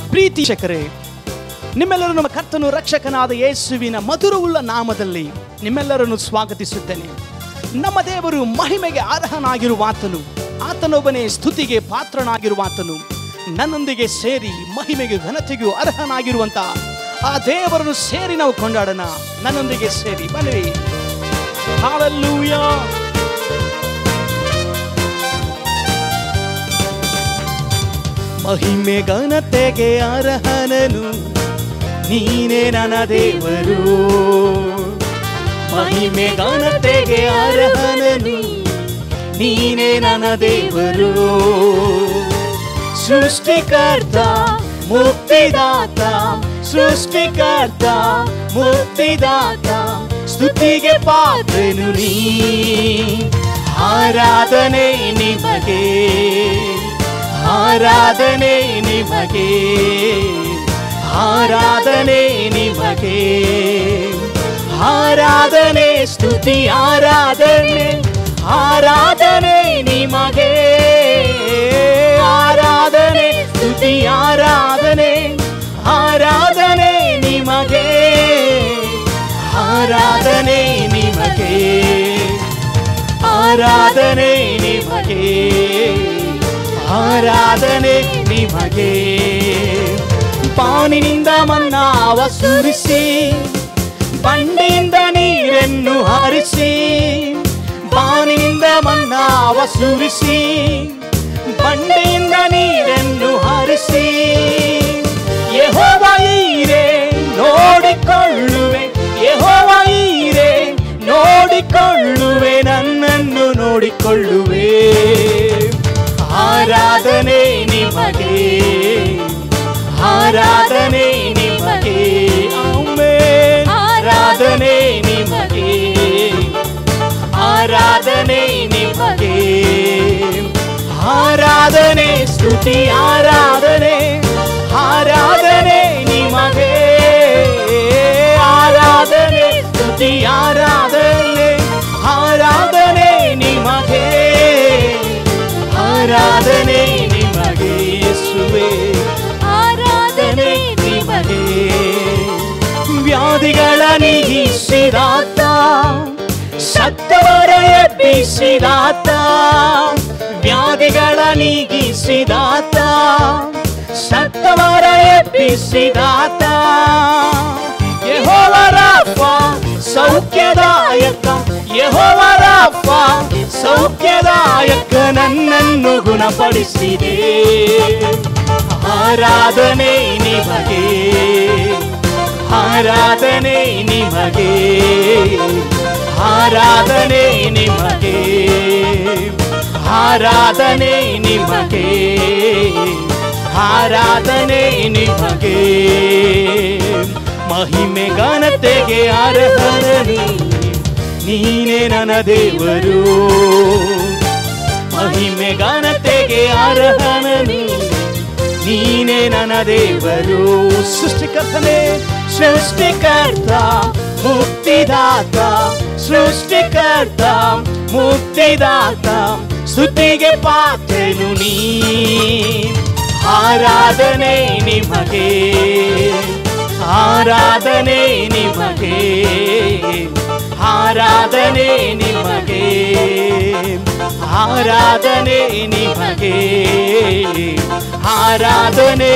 ಪ್ರೀತಿ ಶಕರೇ ನಿಮ್ಮೆಲ್ಲರೂ ನಮ್ಮ ಕರ್ತನು ರಕ್ಷಕನಾದ ಯೇಸುವಿನ ಮಧುರವುಳ್ಳ ನಾಮದಲ್ಲಿ ನಿಮ್ಮೆಲ್ಲರನ್ನು ಸ್ವಾಗತಿಸುತ್ತೇನೆ ನಮ್ಮ ದೇವರು ಮಹಿಮೆಗೆ ಅರ್ಹನಾಗಿರುವಾತನು ಆತನೊಬ್ಬನೇ ಸ್ತುತಿಗೆ ಪಾತ್ರನಾಗಿರುವಾತನು ನನ್ನೊಂದಿಗೆ ಸೇರಿ ಮಹಿಮೆಗೆ ಘನತೆಗೂ ಅರ್ಹನಾಗಿರುವಂತ ಆ ದೇವರನ್ನು ಸೇರಿ ನಾವು ಕೊಂಡಾಡೋಣ ನನ್ನೊಂದಿಗೆ ಸೇರಿ ಬನ್ನಿರಿ ಹಾಲೆಲ್ಲೂಯಾ ಮಹಿಮೆ ಘನತೆಗೆ ಅರ್ಹನನು ನೀನೇ ನನ್ನ ದೇವರು ಮಹಿಮೆ ಘನತೆಗೆ ಅರ್ಹನನು ನೀನೇ ನನ್ನ ದೇವರು ಸೃಷ್ಟಿಕರ್ತ ಮುಕ್ತಿದಾತ ಸೃಷ್ಟಿಕರ್ತ ಮುಕ್ತಿದಾತ ಸ್ತುತಿಗೆ ಪಾತ್ರನು ನೀ ಆರಾಧನೆ ನಿಮಗೆ ಆರಾಧನೆ ನಿಮಗೆ ಆರಾಧನೆ ನಿಮಗೆ ಆರಾಧನೆ ಸ್ತುತಿ ಆರಾಧನೆ ಆರಾಧನೆ ನಿಮಗೆ ಆರಾಧನೆ ಸ್ತುತಿ ಆರಾಧನೆ ಆರಾಧನೆ ನಿಮಗೆ ಆರಾಧನೆ ನಿಮಗೆ ಆರಾಧನೆ ನಿಮಗೆ ಆರಾಧನೆ ನಿಮಗೆ ಪಾನಿನಿಂದ ಮನ್ನಾವ ಸುರಿಸಿ ಬಂಡೆಯಿಂದ ನೀರನ್ನು ಹರಿಸಿ ಬಾನಿನಿಂದ ಮನ್ನಾವ ಸುರಿಸಿ ಬಂಡೆಯಿಂದ ನೀರನ್ನು ಹರಿಸಿ ಯೆಹೋವ ಈರೆ ನೋಡಿಕೊಳ್ಳುವೆ ಯೆಹೋವ ಈರೆ ನೋಡಿಕೊಳ್ಳುವೆ ನನ್ನನ್ನು ನೋಡಿಕೊಳ್ಳುವೆ ಆರಾಧನೆ ನಿಮಗೆ ಆರಾಧನೆ ನಿಮಗೆ ಆಮೆನ್. ಆರಾಧನೆ ನಿಮಗೆ ಆರಾಧನೆ ನಿಮಗೆ ಆರಾಧನೆ ಸ್ತುತಿ ಆರಾಧನೆ ಆರಾಧನೆ ನಿಮಗೆ ಆರಾಧನೆ ಸ್ತುತಿ ಆರಾಧನೆ ಆರಾಧನೆ ನಿಮಗೆ ಆರಾಧನೆ ನಿಮಗೆ ಯೇಸುವೆ ಆರಾಧನೆ ನಿಮಗೆ ವ್ಯಾಧಿಗಳ ನೀಗಿಸಿದಾತ ಸತ್ತವರ ಎಬ್ಬಿಸಿದಾತ ವ್ಯಾಧಿಗಳ ನೀಗಿಸಿದಾತ ಸತ್ತವರ ಎಬ್ಬಿಸಿದಾತ ಯೆಹೋವರಪ್ಪ ಸೌಖ್ಯದಾಯಕ ಯೆಹೋವರಪ್ಪ ಸೌಖ್ಯದಾಯಕ ನನ್ನನ್ನು ಗುಣಪಡಿಸಿದೆ ಆರಾಧನೆ ನಿಮಗೆ ಆರಾಧನೆ ನಿಮಗೆ ಆರಾಧನೆ ನಿಮಗೆ ಆರಾಧನೆ ನಿಮಗೆ ಆರಾಧನೆ ನಿಮಗೆ ಮಹಿಮೆ ಘನತೆಗೆ ಅರ್ಹನನಿ ನೀನೇ ನನ್ನ ದೇವರು ಮಹಿಮೆ ಘನತೆಗೆ ಅರ್ಹನನಿ ನೀನೇ ನನ್ನ ದೇವರು ಸೃಷ್ಟಿಕರ್ತನೇ ಸೃಷ್ಟಿಕರ್ತ ಮುಕ್ತಿದಾತ ಸೃಷ್ಟಿಕರ್ತ ಮುಕ್ತಿದಾತ ಸ್ತುತಿಗೆ ಪಾತ್ರನು ನೀ ಆರಾಧನೆ ನಿಮಗೆ ಆರಾಧನೆ ನಿಮಗೆ ಆರಾಧನೆ ನಿಮಗೆ ಆರಾಧನೆ ನಿಮಗೆ ಆರಾಧನೆ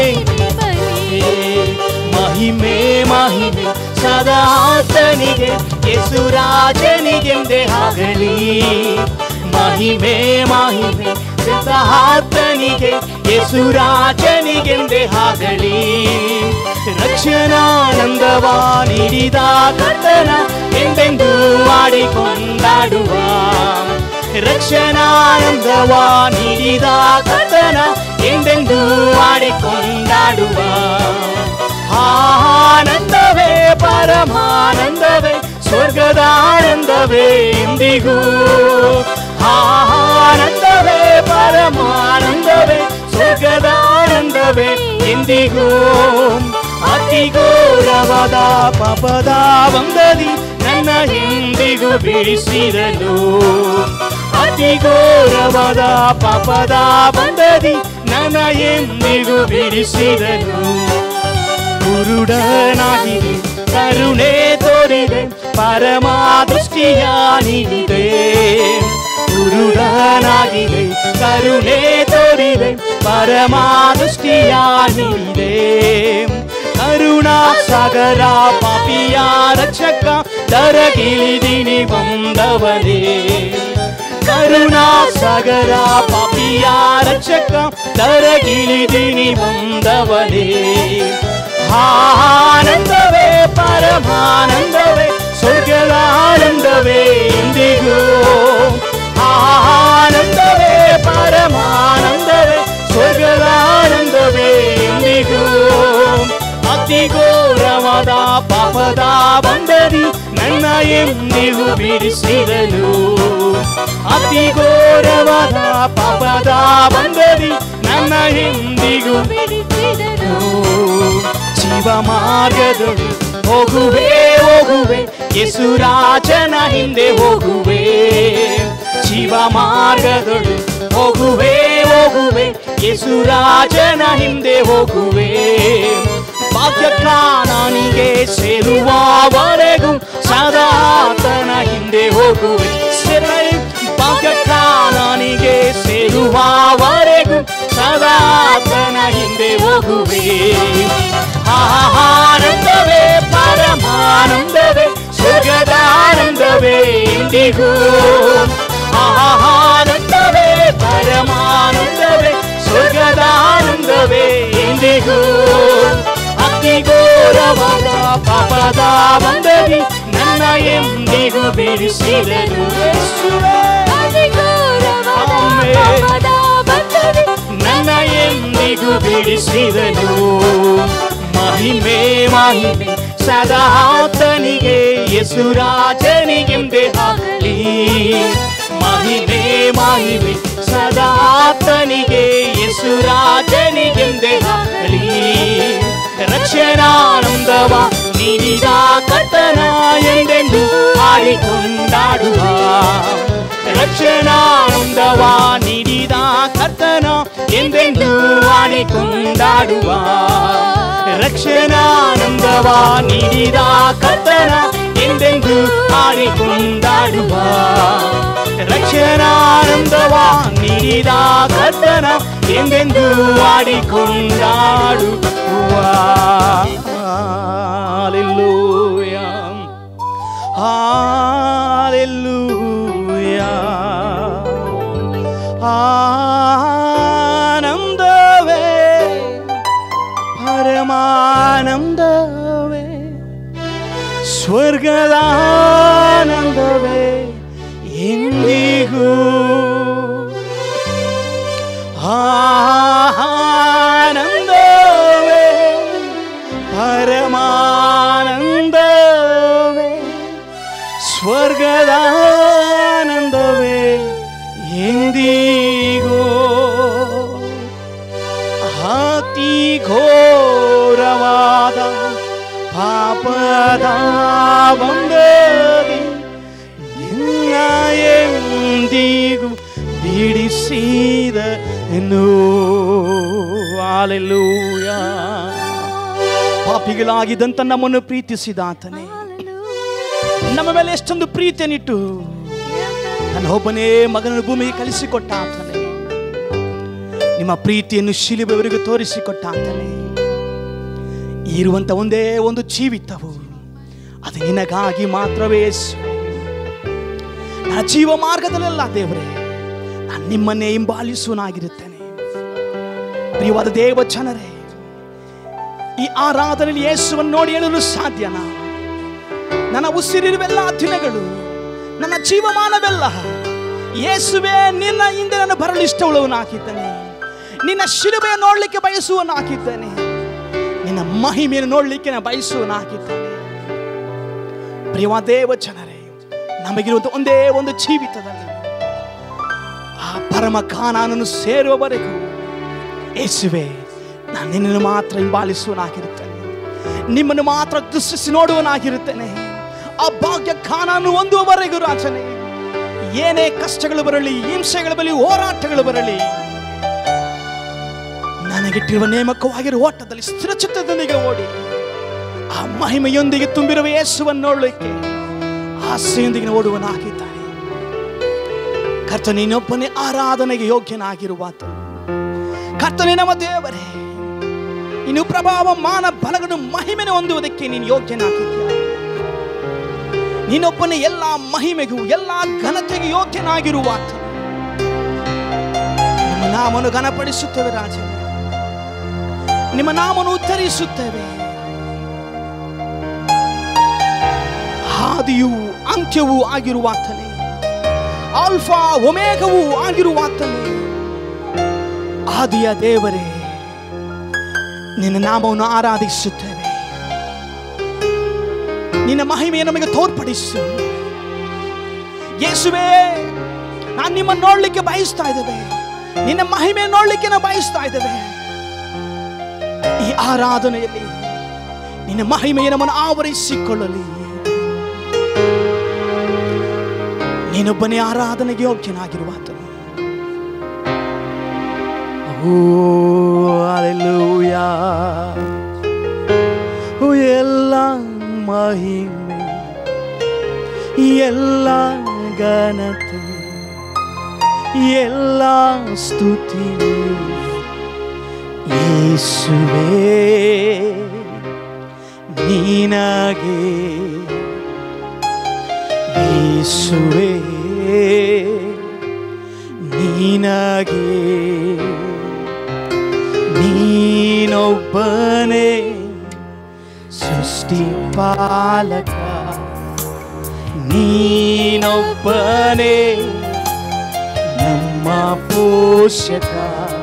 ಮಹಿಮೆ ಮಹಿಮೆ ಸದಾ ಆತನಿಗೆ ಯೇಸುರಾಜನಿಗೆಂದೇ ಆಗಲಿ ಮಹಿಮೆ ಮಹಿಮೆ ಸದಾ ಆತನಿಗೆ ಯೇಸುರಾಜನಿಗೆಂದೇ ಆಗಲಿ ರಕ್ಷಣಾನಂದವ ನೀಡಿದ ಕರ್ತನ ಎಂದೆಂದು ಮಾಡಿಕೊಂಡಾಡುವ ರಕ್ಷಣಾನಂದವ ನೀಡಿದ ಕರ್ತನ ಎಂದೆಂದು ಮಾಡಿಕೊಂಡಾಡುವ ಆನಂದವೇ ಪರಮಾನಂದವೇ ಸ್ವರ್ಗದ ಆನಂದವೇ ಎಂದಿಗೂ ಆನಂದವೇ ಪರಮಾನಂದವೇ ಸ್ವರ್ಗದ ಆನಂದವೇ ಎಂದಿಗೂ ಅತಿ ಘೋರವಾದ ಪಾಪದ ಬಂದದಿ ನನ್ನ ಎಂದಿಗೂ ಬಿಡಿಸಿದನು ಅತಿ ಘೋರವಾದ ಪಾಪದ ಬಂದದಿ ನನ್ನ ನನ್ನ ಎಂದಿಗೂ ಬಿಡಿಸಿದನು ಕುರುಡನಾಗಿದೆ ಕರುಣೆ ತೋರಿದೆ ಪರಮ ದೃಷ್ಟಿಯ ನೀಡಿದೆ ಕುರುಡನಾಗಿದೆ ಕರುಣೆ ತೋರಿದೆ ಪರಮ ದೃಷ್ಟಿಯ ನೀಡಿದೆ ಕರುಣಾ ಸಾಗರ ಪಾಪಿಯ ರಕ್ಷಕ ದರಗಿಳಿದಿನಿ ಬಂದವನೇ ಕರುಣಾ ಸಾಗರ ಪಾಪಿಯ ರಕ್ಷಕ ದರಗಿಳಿದಿನಿ ಬಂದವನೇ ಆನಂದವೇ ಪರಮಾನಂದವೇ ಸ್ವರ್ಗದ ಆನಂದವೇ ಎಂದಿಗೂ ಆನಂದವೇ ಪರಮಾನಂದವೇ ಸ್ವರ್ಗದ ಆನಂದವೇ ಎಂದಿಗೂ ಅತಿ ಘೋರವಾದ ಪಾಪದ ಬಂದರಿ ನನ್ನ ಎಂದಿಗೂ ಬಿಡಿಸಿದನು ಅತಿ ಘೋರವಾದ ಪಾಪದ ಬಂದರಿ ನನ್ನ ಎಂದಿಗೂ ಬಿಡಿಸಿದನು ಜೀವ ಮಾರ್ಗದಲ್ಲಿ ಹೋಗುವೆ ಹೋಗುವೆ ಯೇಸುರಾಜನ ಹಿಂದೆ ಹೋಗುವೆ ಜೀವ ಮಾರ್ಗದಲ್ಲಿ ಹೋಗುವೆ ಹೋಗುವೆ ಯೇಸುರಾಜನ ಹಿಂದೆ ಹೋಗುವೆ ಭಾಗ್ಯಕ್ಕಾನಿಗೆ ಸೇರುವವರೆಗೂ ಸದಾ ಆತನ ಹಿಂದೆ ಹೋಗುವೆ ಸೆರೈ ಭಾಗ್ಯಕ್ಕಾನಿಗೆ ಸೇರುವವರೆಗೂ ಸದಾ ಆತನ ಹಿಂದೆ ಹೋಗುವೆ ಆನಂದವೇ ಪರಮಾನಂದವೇ ಸ್ವರ್ಗದ ಆನಂದವೇ ಎಂದಿಗೂ ಆನಂದವೇ ಪರಮಾನಂದವೇ ಸ್ವರ್ಗದ ಆನಂದವೇ ಎಂದಿಗೂ ಅತಿ ಘೋರವಾದ ಪಾಪದ ಬಂದದಿ ನನ್ನ ಎಂದಿಗೂ ಬಿಡಿಸಿದನು ಯೇಸುವೇ. ಅಧಿಕಾರವಾದ ಆಮೆನ್. ಪಾಪದ ಬಂಧನ ನನ್ನ ಎಂದಿಗೂ ಬಿಡಿಸಿದನು ಮಹಿಮೆ ಮಹಿಮೆ ಸದಾ ಆತನಿಗೆ ಯಸುರಾಜನಿಗೆಂದೇ ಆಗಲಿ ಮಹಿಮೆ ಮಹಿಮೆ ಸದಾ ಆತನಿಗೆ ಯಸುರಾಜನಿಗೆಂದೇ ಆಗಲಿ ರಕ್ಷಣಾನಂದವ ನೀಡಿದ ಕರ್ತನ ಎಂದೆಂದು ಹಾಡಿಕೊಂಡಾಡುವ ರಕ್ಷಣಾನಂದವ ನೀಡಿದ ಕರ್ತನ ಎಂದೆಂದು ಆಡಿಕೊಂಡಾಡುವ ರಕ್ಷಣಾನಂದವ ನೀಡಿದ ಕರ್ತನ ಎಂದೆಂದು ಆಡಿಕೊಂಡಾಡುವ ರಕ್ಷಣಾನಂದವ ನೀಡಿದ ಕರ್ತನ ಎಂದೆಂದು ಆಡಿಕೊಂಡಾಡುವ Hallelujah. Hallelujah. ಆನಂದವೇ ಪರಮಾನಂದವೇ ಸ್ವರ್ಗದ ಆನಂದವೇ ಎಂದಿಗೂ ಆನಂದವೇ ಪರಮಾನಂದವೇ ಸ್ವರ್ಗದ ಆನಂದವೇ ಎಂದಿಗೂ ಅತಿ ಘೋರವಾದ ಪಾಪದ ಬಂದದಿ ನಿನ್ನ ಎಂದಿಗೂ ಬಿಡಿಸಿದ ಹಾಲೆಲ್ಲೂಯ ಪಾಪಿಗಳಾಗಿದ್ದಂತ ನಮ್ಮನ್ನು ಪ್ರೀತಿಸಿದಾತನೇ ನಮ್ಮ ಮೇಲೆ ಎಷ್ಟೊಂದು ಪ್ರೀತಿಯನ್ನಿಟ್ಟು ನನ್ನ ಒಬ್ಬನೇ ಮಗನನ್ನು ಭೂಮಿಗೆ ಕಲಿಸಿಕೊಟ್ಟ ಆತನೇ ನಿಮ್ಮ ಪ್ರೀತಿಯನ್ನು ಶಿಲುಬೆವರೆಗೂ ತೋರಿಸಿಕೊಟ್ಟ ಆತನೇ ಇರುವಂತ ಒಂದೇ ಒಂದು ಜೀವಿತವು ಅದು ನಿನಗಾಗಿ ಮಾತ್ರವೇ ಯೇಸುವೆ. ನನ್ನ ಜೀವ ಮಾರ್ಗದಲ್ಲೆಲ್ಲ ದೇವರೇ ನಾನು ನಿಮ್ಮನ್ನೇ ಹಿಂಬಾಲಿಸುವನಾಗಿರುತ್ತೇನೆ ಪ್ರಿಯವಾದ ದೇವ ಜನರೇ ಈ ಆರಾಧನೆಯಲ್ಲಿ ಯೇಸುವನ್ನು ನೋಡಿ ಹೇಳಲು ಸಾಧ್ಯನಾ ನನ್ನ ಉಸಿರಿರುವೆಲ್ಲ ದಿನಗಳು ನನ್ನ ಜೀವಮಾನವೆಲ್ಲ ಯೇಸುವೆ ನಿನ್ನ ಹಿಂದೆ ನಾನು ಬರಲು ಇಷ್ಟವುಳ್ಳವನಾಗಿದ್ದೇನೆ ನಿನ್ನ ಶಿಲುಬೆಯ ನೋಡಲಿಕ್ಕೆ ಬಯಸುವನಾಗಿದ್ದೇನೆ ನಿನ್ನ ಮಹಿಮೆಯನ್ನು ನೋಡಲಿಕ್ಕೆ ನಾನು ಬಯಸುವನಾಗಿದ್ದೇನೆ ಪ್ರಿಯವ ದೇವ ಜನರೇ ನಮಗಿರುವಂತ ಒಂದೇ ಒಂದು ಜೀವಿತದಲ್ಲಿ ಆ ಪರಮ ಕಾನೂನನ್ನು ಸೇರುವವರೆಗೂ ಯೇಸುವೆ ನಾನು ನಿನ್ನನ್ನು ಮಾತ್ರ ಹಿಂಬಾಲಿಸುವನಾಗಿರುತ್ತೇನೆ ನಿಮ್ಮನ್ನು ಮಾತ್ರ ದೃಷ್ಟಿಸಿ ನೋಡುವನಾಗಿರುತ್ತೇನೆ ಆ ಭಾಗ್ಯ ಕಾನೂನು ಹೊಂದುವವರೆಗೂ ರಾಜನೇ ಏನೇ ಕಷ್ಟಗಳು ಬರಲಿ ಹಿಂಸೆಗಳು ಬರಲಿ ಹೋರಾಟಗಳು ಬರಲಿ ನನಗಿಟ್ಟಿರುವ ನೇಮಕವಾಗಿರುವ ಓಟದಲ್ಲಿ ಸ್ಥಿರಚಿತ್ತದೊಂದಿಗೆ ಓಡಿ ಆ ಮಹಿಮೆಯೊಂದಿಗೆ ತುಂಬಿರುವ ಯೇಸುವನ್ನು ನೋಡಲಿಕ್ಕೆ ಆಸೆಯೊಂದಿಗೆ ಓಡುವನಾಗಿದ್ದಾನೆ ಕರ್ತ ನೀನೊಬ್ಬನೇ ಆರಾಧನೆಗೆ ಯೋಗ್ಯನಾಗಿರುವಾತ ಕರ್ತನೇ ನಮ್ಮ ದೇವರೇ ಇನ್ನು ಪ್ರಭಾವ ಮಾನ ಬಲಗಳು ಮಹಿಮೆನ ಹೊಂದುವುದಕ್ಕೆ ನೀನು ಯೋಗ್ಯನಾಗಿದ್ದೀಯ ನೀನೊಬ್ಬನೇ ಎಲ್ಲ ಮಹಿಮೆಗೂ ಎಲ್ಲ ಘನತೆಗೆ ಯೋಗ್ಯನಾಗಿರುವಾತ ನಿಮ್ಮ ನಾಮನು ಘನಪಡಿಸುತ್ತೇವೆ ರಾಜ ನಿಮ್ಮ ನಾಮನು ಉತ್ತರಿಸುತ್ತೇವೆ ಆದಿಯೂ ಅಂತ್ಯವೂ ಆಗಿರುವಾತನೇ ಆಲ್ಫಾ ಒಮೇಘವೂ ಆಗಿರುವಾತನೇ ಆದಿಯ ದೇವರೇ ನಿನ್ನ ನಾಮವನ್ನು ಆರಾಧಿಸುತ್ತೇವೆ ನಿನ್ನ ಮಹಿಮೆಯನ್ನು ನಮಗೆ ತೋರ್ಪಡಿಸು ಯೇಸುವೇ ನಾನು ನಿಮ್ಮನ್ನು ನೋಡ್ಲಿಕ್ಕೆ ಬಯಸ್ತಾ ಇದ್ದೇವೆ ನಿನ್ನ ಮಹಿಮೆ ನೋಡ್ಲಿಕ್ಕೆ ನಾವು ಬಯಸ್ತಾ ಇದ್ದೇವೆ ಈ ಆರಾಧನೆಯಲ್ಲಿ ನಿನ್ನ ಮಹಿಮೆಯ ನಮ್ಮನ್ನು ಆವರಿಸಿಕೊಳ್ಳಲಿ ನೀನೊಬ್ಬನೇ ಆರಾಧನೆಗೆ ಯೋಗ್ಯನಾಗಿರುವಾತನು ಓ ಅಲ್ಲೆಲೂಯಾ ಓ ಎಲ್ಲ ಮಹಿಮೆ ಎಲ್ಲ ಘನತೆ ಎಲ್ಲ ಸ್ತುತಿ ಯೇಸುವೇ ನೀನಗೆ ಯೇಸುವೇ ನೀನಗೆ ನೀನೊಬ್ಬನೇ ಸೃಷ್ಟಿ ಪಾಲಕ ನೀನೊಬ್ಬನೇ ನಮ್ಮ ಪೋಷಕ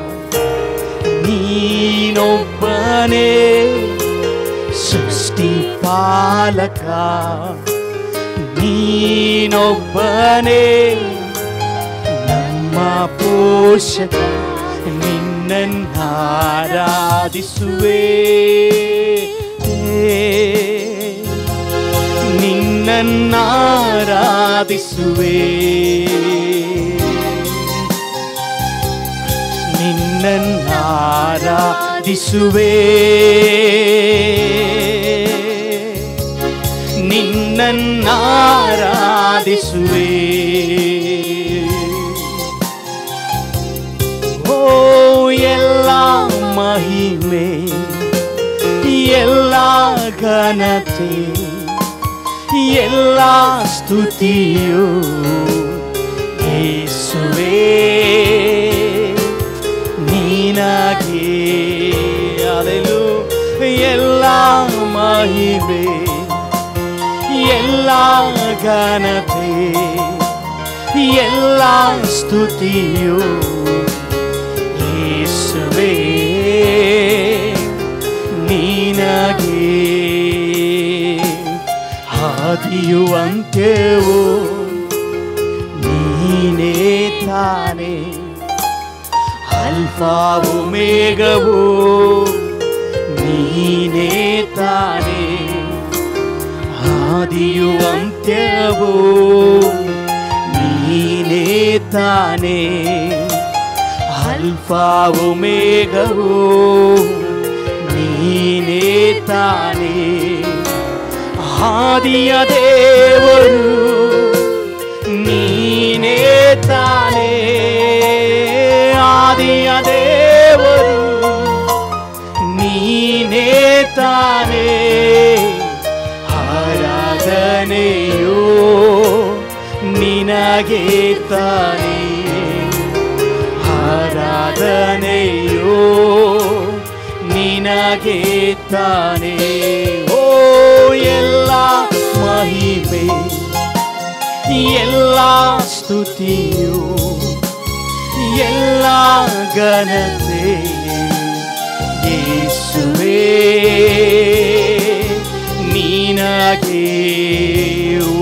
ನೀನೊಬ್ಬನೇ ಸೃಷ್ಟಿ ಪಾಲಕ ನೀನೊಬ್ಬನೇ ನಮ್ಮ ಪೋಷಕ ನಿನ್ನನ್ನಾರಾಧಿಸುವೆ ನಿನ್ನನ್ನಾರಾಧಿಸುವೆ ನಿನ್ನನ್ನಾರಾಧಿಸುವೆ ನಿನ್ನನ್ನಾರಾಧಿಸುವೆ ಓ ಎಲ್ಲ ಮಹಿಮೆ ಎಲ್ಲ ಘನತೆ ಎಲ್ಲ ಸ್ತುತಿಯು ಯೇಸುವೇ ನೀನಾಗಿ ಅದೆಲು ಎಲ್ಲ ಮಹಿಮೆ ಎಲ್ಲ ಘನತೆ ಎಲ್ಲ ಸ್ತುತಿಯು ಯೇಸುವೇ ನೀನಗೆ ಆದಿಯು ಅಂತ್ಯವೋ ನೀನೇ ತಾನೇ ಅಲ್ಫಾವು ಮೇಘವೋ ನೀನೇ ತಾನೇ ಆದಿಯು ಅಂತ್ಯವೋ ನೀನೇ ತಾನೇ ಅಲ್ಫಾವು ಮೇಘವೋ ನೀನೇ ತಾನೇ ಆದಿಯ ದೇವರು ನೀನೇ ತಾನೇ ಆದಿಯ ದೇವರು ನೀನೇ ತಾನೇ ಆರಾಧನೆಯೋ ನಿನಗೆ ತಾನೇ ಆರಾಧನೆಯೋ ನಿನಗೆ ತಾನೇ ಓ ಎಲ್ಲ ಮಹಿಮೆ ಎಲ್ಲ ಸ್ತುತಿಯು ಎಲ್ಲ ಘನತೆ ಯೇಸುವೇ ನೀನಗೆ ಓ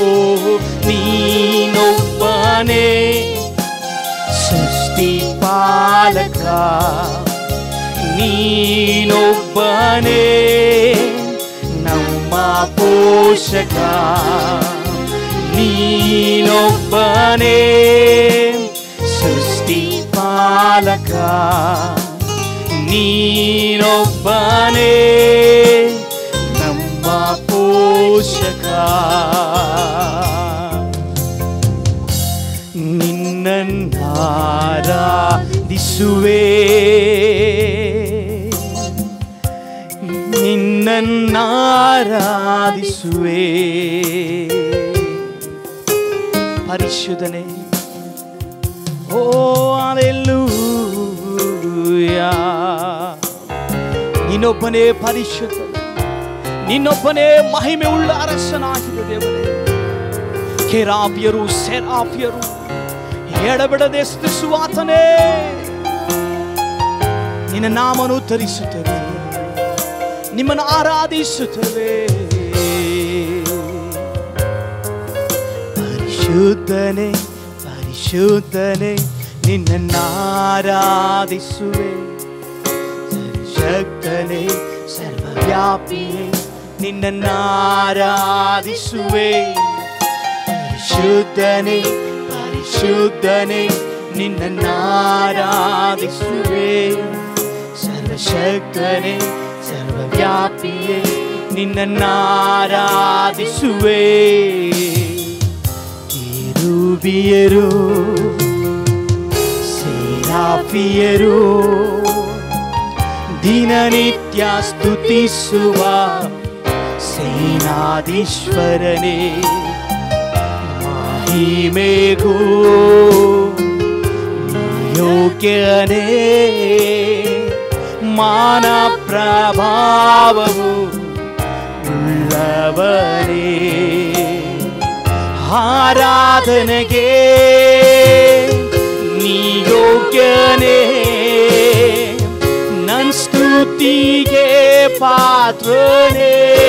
ನೀನೊಬ್ಬನೇ ಸೃಷ್ಟಿ ಪಾಲಕ ನೀನೊಬ್ಬನೇ ನಮ್ಮ ಪೋಷಕ ನೀನೊಬ್ಬನೇ ಸೃಷ್ಟಿ ಪಾಲಕ ನೀನೊಬ್ಬನೇ ನಮ್ಮ ಪೋಷಕ ನಿನ್ನನ್ನಾರಾಧಿಸುವೆ ನಿನ್ನನ್ನಾರಾಧಿಸುವೆ ಪರಿಶುದ್ಧನೇ ಓ ಅಲ್ಲೆಲ್ಲೂಯಾ ನಿನ್ನೊಬ್ಬನೇ ಪರಿಶುದ್ಧ ನಿನ್ನೊಬ್ಬನೇ ಮಹಿಮೆ ಉಳ್ಳ ಅರಸನಾಗಿದೆ ದೇವರೇ ಕೆರಾಪಿಯರು ಸೆರಾಪಿಯರು ಎಡಬಿಡದೆ ಸ್ತುತಿಸುವಾತನೇ ನಿನ್ನ ನಾಮನು ಧರಿಸುತ್ತೇವೆ ನಿಮ್ಮನ್ನು ಆರಾಧಿಸುತ್ತೇವೆ ಪರಿಶುದ್ಧನೆ ಪರಿಶುದ್ಧನೆ ನಿನ್ನನ್ನಾರಾಧಿಸುವೆ ಶಕ್ತನೆ ಸರ್ವವ್ಯಾಪಿಯೇ ನಿನ್ನನ್ನಾರಾಧಿಸುವೆ ಪರಿಶುದ್ಧನೆ ಪರಿಶುದ್ಧನೆ ನಿನ್ನನ್ನಾರಾಧಿಸುವೆ ಸರ್ವಶಕ್ತನೆ ಸರ್ವವ್ಯಾಪಿಯೇ ನಿನ್ನನ್ನಾರಾಧಿಸುವೆ ಕಿರುಬಿಯರು ಸೇರಾಫಿಯರು ದಿನನಿತ್ಯ ಸ್ತುತಿಸುವ ಸೇನಾಧೀಶ್ವರನೇ ಮಹಿಮೆಗೂ ಯೋಗ್ಯನೇ ಮಾನ ಪ್ರಭಾವವು ಉಳ್ಳವನೇ ಆರಾಧನೆಗೆ ನೀ ಯೋಗ್ಯನೇ ನನ್ ಸ್ತುತಿಗೆ ಪಾತ್ರನೇ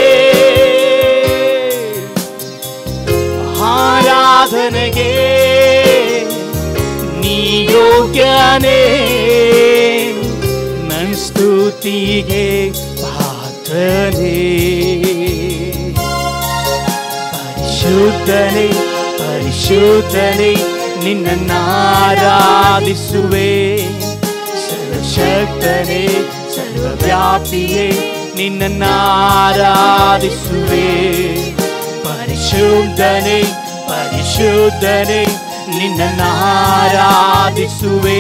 ಆರಾಧನೆಗೆ ನೀ ಯೋಗ್ಯನೇ ನನ್ ಸ್ತುತಿಗೆ ಪಾತ್ರನೇ ಪರಿಶುದ್ಧನೇ ಪರಿಶುದ್ಧನೇ ನಿನ್ನನ್ನಾರಾಧಿಸುವೆ ಸರ್ವಶಕ್ತನೇ ಸರ್ವವ್ಯಾಪಿಯೇ ನಿನ್ನನ್ನಾರಾಧಿಸುವೆ ಪರಿಶುದ್ಧನೇ ಪರಿಶುದ್ಧನೇ ನಿನ್ನನ್ನಾರಾಧಿಸುವೆ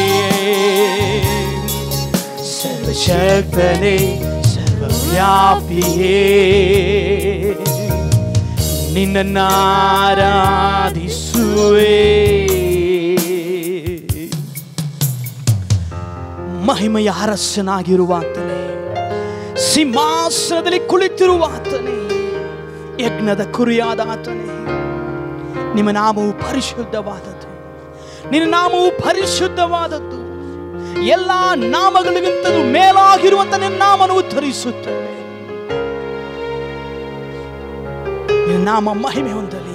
ಸರ್ವಶಕ್ತನೇ ಸರ್ವವ್ಯಾಪಿಯೇ ನಿನ್ನನ್ನಾರಾಧಿಸುವೆ ಮಹಿಮೆಯ ಅರಸನಾಗಿರುವ ಆತನೇ ಸಿಂಹಾಸನದಲ್ಲಿ ಕುಳಿತಿರುವ ಆತನೇ ಯಜ್ಞದ ಕುರಿಯಾದ ಆತನೇ ನಿಮ್ಮ ನಾಮವು ಪರಿಶುದ್ಧವಾದದ್ದು ನಿನ್ನ ನಾಮವು ಪರಿಶುದ್ಧವಾದದ್ದು ಎಲ್ಲ ನಾಮಗಳಿಗಿಂತಲೂ ಮೇಲಾಗಿರುವಂತ ನಿನ್ನ ನಾಮನು ಉದ್ಧರಿಸುತ್ತೇವೆ ನಿನ್ನ ನಾಮ ಮಹಿಮೆ ಹೊಂದಲಿ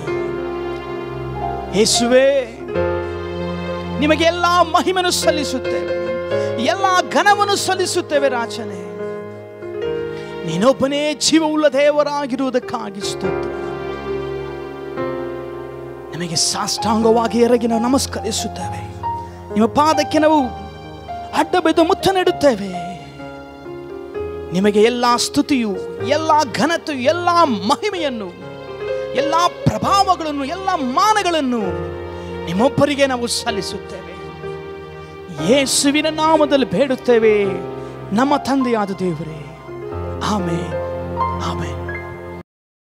ಯೇಸುವೆ ನಿಮಗೆ ಎಲ್ಲ ಮಹಿಮೆಯನ್ನು ಸಲ್ಲಿಸುತ್ತೇವೆ ಎಲ್ಲ ಘನವನ್ನು ಸಲ್ಲಿಸುತ್ತೇವೆ ರಾಜನೇ ನೀನೊಬ್ಬನೇ ಜೀವವುಳ್ಳ ದೇವರಾಗಿರುವುದಕ್ಕಾಗಿ ಸ್ತೋತ್ರ ನಿಮಗೆ ಸಾಷ್ಟಾಂಗವಾಗಿ ಎರಗಿ ನಾವು ನಮಸ್ಕರಿಸುತ್ತೇವೆ ನಿಮ್ಮ ಪಾದಕ್ಕೆ ನಾವು ಅಡ್ಡ ಬೆದ್ದು ಮುತ್ತ ನೀಡುತ್ತೇವೆ ನಿಮಗೆ ಎಲ್ಲ ಸ್ತುತಿಯು ಎಲ್ಲ ಘನತೆಯು ಎಲ್ಲ ಮಹಿಮೆಯನ್ನು ಎಲ್ಲ ಪ್ರಭಾವಗಳನ್ನು ಎಲ್ಲ ಮಾನಗಳನ್ನು ನಿಮ್ಮೊಬ್ಬರಿಗೆ ನಾವು ಸಲ್ಲಿಸುತ್ತೇವೆ ಯೇಸುವಿನ ನಾಮದಲ್ಲಿ ಬೇಡುತ್ತೇವೆ ನಮ್ಮ ತಂದೆಯಾದ ದೇವರೇ ಆಮೇಲೆ ಆಮೇಲೆ